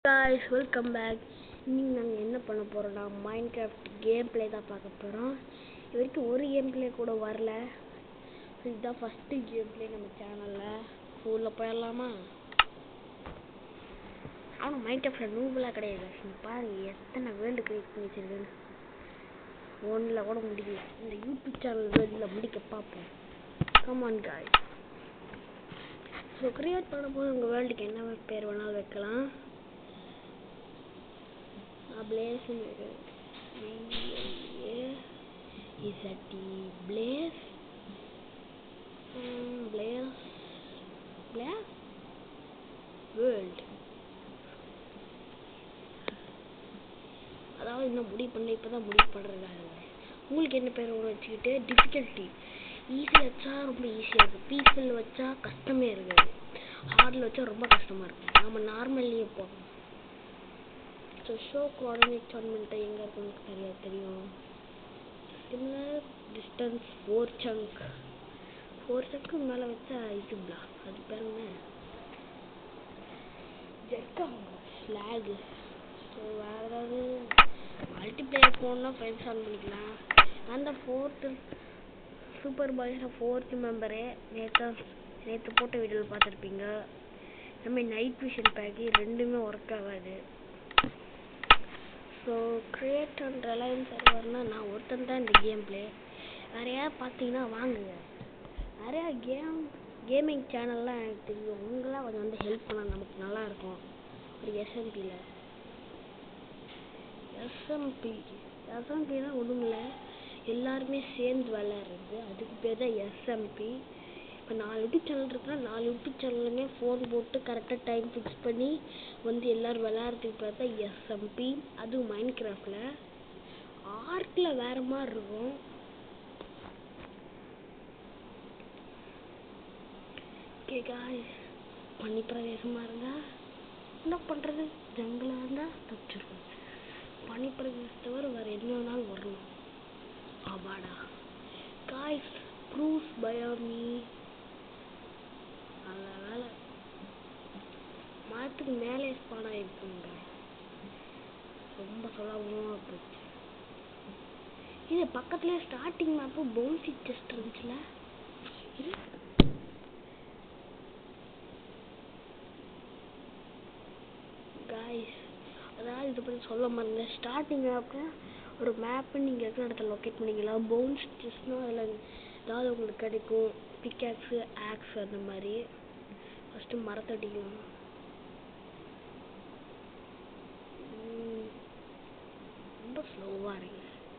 guys welcome back இன்னைக்கு நாங்கள் என்ன பண்ண போகிறோம்னா மைண்ட் கிராஃப்ட் கேம் ப்ளே தான் பார்க்க போகிறோம் இது வரைக்கும் ஒரு கேம் ப்ளே கூட வரல இதுதான் ஃபஸ்ட்டு கேம் ப்ளே நம்ம சேனலில் ஃபுல்லில் போயிடலாமா ஆனால் மைண்ட் கிராஃப்டில் நூபெலாம் கிடையாது நீ பாருங்க எத்தனை வேர்ல்டு கிரியேட் பண்ணி வச்சிருக்கேன்னு ஒன்றில் கூட முடிக்கல இந்த யூடியூப் சேனல் வேர்ல்டில் முடிக்க பார்ப்போம் கமான் காய் ஸோ கிரியேட் பண்ணும்போது உங்கள் வேர்ல்டுக்கு என்ன பேர் வேணாலும் வைக்கலாம் blaze இசட்டி blaze blaze blaze world அதாவது இன்னும் முடிவு பண்ணல இப்போ தான் முடிவு பண்ணுறதாங்க உங்களுக்கு என்ன பேர் ஒன்று வச்சுக்கிட்டு டிஃபிகல்ட்டி ஈஸியாக வச்சா ரொம்ப ஈஸியாக இருக்குது பீஸ்ஃபுல் வச்சா கஷ்டமே இருக்காது ஹார்டில் வச்சா ரொம்ப கஷ்டமாக இருக்கும் நம்ம நார்மல்லையே போகணும் ஸோ ஷோ கோஆர்டினேட் டோர்னமெண்ட்டு எங்கே இருக்குன்னு தெரியாது தெரியும் similar distance four chunk four சங்க்கு மேலே வச்சா இது பிளாக் அது பேர் என்ன ஜெர்க்கா ஸ்லாகு ஸோ வேறு ஏதாவது மல்டிப்ளேயர் ஃபோன்னா ஃப்ரெண்ட்ஸ் ஆன் பண்ணிக்கலாம் அந்த ஃபோர்த்து சூப்பர் பாய்ஸ் ஃபோர்த்து மெம்பரே நேற்று நேற்று போட்ட வீடியோவில் பார்த்துருப்பீங்க நம்ம நைட் விஷன் பேக்கு ரெண்டுமே ஒர்க் ஆகாது ஸோ கிரியேட் அண்ட் ரிலையன்ஸ் சர்வர்னால் நான் ஒருத்தன் தான் இந்த கேம் ப்ளே வேறு யாராவது பார்த்தீங்கன்னா வாங்குங்க நிறையா கேம் கேமிங் சேனல்லாம் எனக்கு தெரியும் உங்களாம் கொஞ்சம் வந்து ஹெல்ப் பண்ணால் நமக்கு நல்லாயிருக்கும் ஒரு எஸ்எம்பியில் எஸ்எம்பி எஸ்எம்பினா ஒன்றும் இல்லை எல்லாருமே சேர்ந்து விளையாடுறது அதுக்கு பேர் தான் எஸ்எம்பி இப்போ நாலு யூடியூப் சேனல் இருக்குன்னா நாலு யூடியூப் சேனல்லுமே ஃபோன் போட்டு கரெக்டாக டைம் ஃபிக்ஸ் பண்ணி வந்து எல்லோரும் விளையாடுறதுக்கு பேர் தான் எஸ்எம்பி அதுவும் மைண்ட் கிராஃப்டில் ஆர்க்கில் வேறு மாதிரி இருக்கும் ஓகே காய்ஸ் பனி பிரதேசமாக இருந்தால் என்ன பண்ணுறது ஜங்கிளாக இருந்தால் தப்பிச்சிருக்கும் பனி பிரதேசத்தை தவிர வேறு என்ன வேணாலும் வரணும் அபாடா காய்ஸ் ப்ரூஸ் பயாமி நல்ல வேலை மரத்துக்கு மேலே ஸ்பான் ஆகிருக்குங்க ரொம்ப சுலபமாக போச்சு இது பக்கத்துலேயே ஸ்டார்டிங் மேப்பு பவுன்சி டெஸ்ட் இருந்துச்சுல காய்ஸ் அதாவது இதை பற்றி சொல்ல மறந்தேன் ஸ்டார்டிங் மேப்பில் ஒரு மேப்பு நீங்கள் இருக்கிற இடத்துல லொக்கேட் பண்ணிக்கலாம் பவுன்ஸ் டெஸ்ட்னா அதில் ஏதாவது உங்களுக்கு கிடைக்கும் பிக்காக்ஸு ஆக்ஸ் அந்த மாதிரி ஃபஸ்ட்டு மரத்தை அடிக்கணும் ரொம்ப ஸ்லோவாக இருக்கு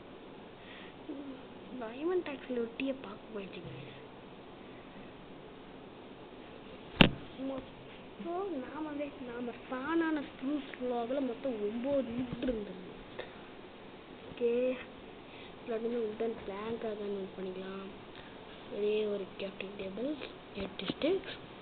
டைமண்ட் டாக்ஸில் ஒட்டியே பார்க்க போயிடுச்சுங்க மொத்தம் நாமவே நாம ஸ்பானான ஸ்க்ரூஸ் ஃப்ளோவில் மொத்தம் ஒம்பது லிட் இருந்தது ஓகே இல்லாட்டி உடன் பிளாங்காக நோட் பண்ணிக்கலாம் ஒரே ஒரு கேப்டிங் டேபிள் எட்டு ஸ்டிக்ஸ்